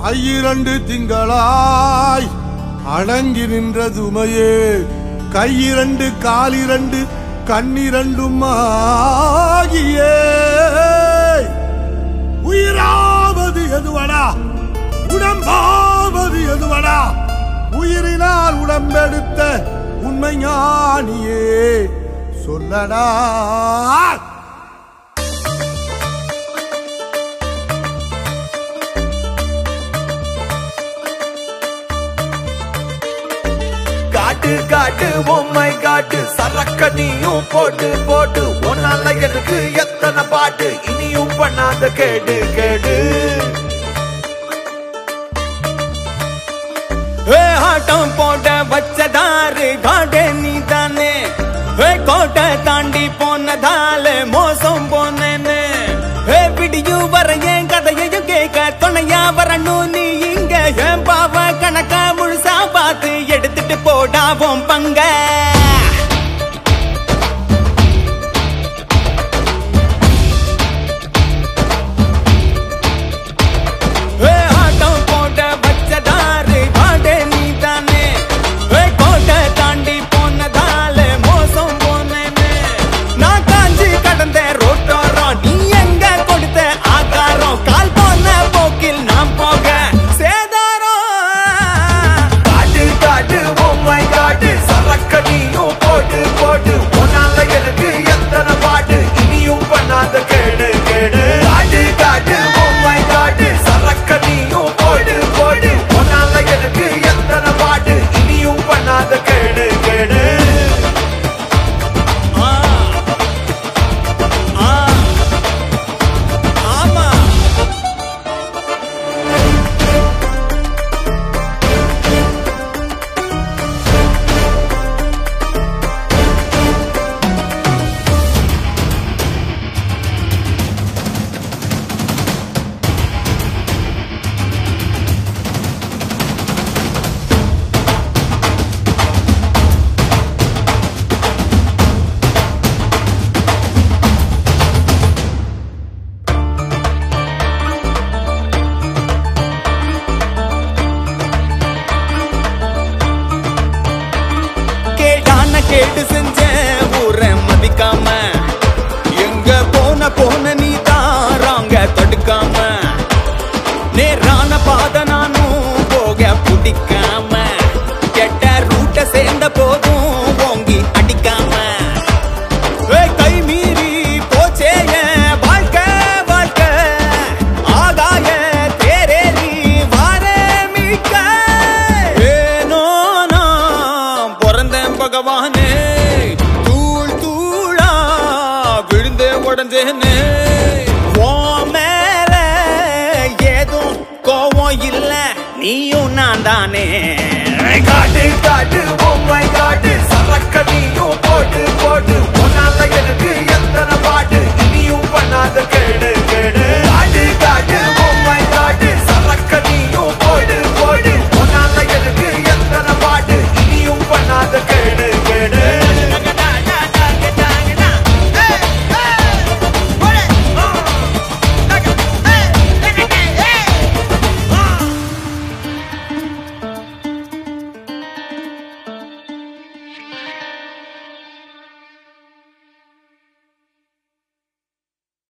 ஐயிரண்டு திங்களாய் அடங்கி நின்ற துமையே கையிரண்டு காலிரண்டு கண்ணிரண்டும் ஆகியே உயிராவது எதுவடா உடம்பாவது எதுவடா உயிரினால் உடம்பெடுத்த உண்மை ஞானியே சொல்லடா காட்டு காட்டு பொம்மை காட்டு சரக்க நீயும் போட்டு போட்டு உன்னால எனக்கு எத்தனை பாட்டு இனியும் பண்ணாத கேடு கேடு ஏ ஆட்டம் போட வச்சதாரு காடே நீ தானே ஏ கோட்டை தாண்டி போனதால மோசம் போனேன்னு ஏ விடியும் வர என் கதையையும் கேட்க துணையா வரணும் நீ இங்க என் பாவ கணக்கா முழுசா பார்த்து எடுத்துட்டு போடாவோம் பங்க ஏ ஆட்டம் போட வச்சதாரு காடே நீ தானே ஏ கோட்டை தாண்டி போனதால மோசம் போனேன்னு நான் காஞ்சி கடந்த ரோட்டோரம் நீ எங்க கொடுத்த ஆகாரம் கால் போன போக்கில் நான் போக சேதாரம் காட்டு காட்டு பொம்மை காட்டு சரக்க நீயும் போட்டு போட்டு உன்னால எனக்கு எத்தனை பாட்டு இனியும் பண்ணாத கேடு கேடு காட்டு காட்டு பொம்மை காட்டு சரக்க நீயும் போட்டு போட்டு உன்னால எனக்கு எத்தனை பாட்டு இனியும் பண்ணாத கேடு கேடு ஆ ஆ ஆமா கேடான கேடு செஞ்ச ஊரை மதிக்காம எங்க போன போன நீ தாராங்க தடுக்காம நேரான பாத நானும் போக பிடிக்காம கெட்ட ரூட்ட சேர்ந்த போதும் ஓங்கி அடிக்காம ஏய், கை மீறி போச்சே என் வாழ்க்கை வாழ்க்கை ஆகாய தேரேறி வாரே மீட்க ஏனோ நான் பிறந்தேன் பகவானே தூள் தூளா விழுந்தே உடஞ்சேனே உன் மேல ஏதும் கோவம் இல்ல நீயும் நான் தானே காட்டு காட்டு பொம்மை காட்டு சரக்க நீயும் போட்டு போட்டு உன்னால எனக்கு எத்தனை பாட்டு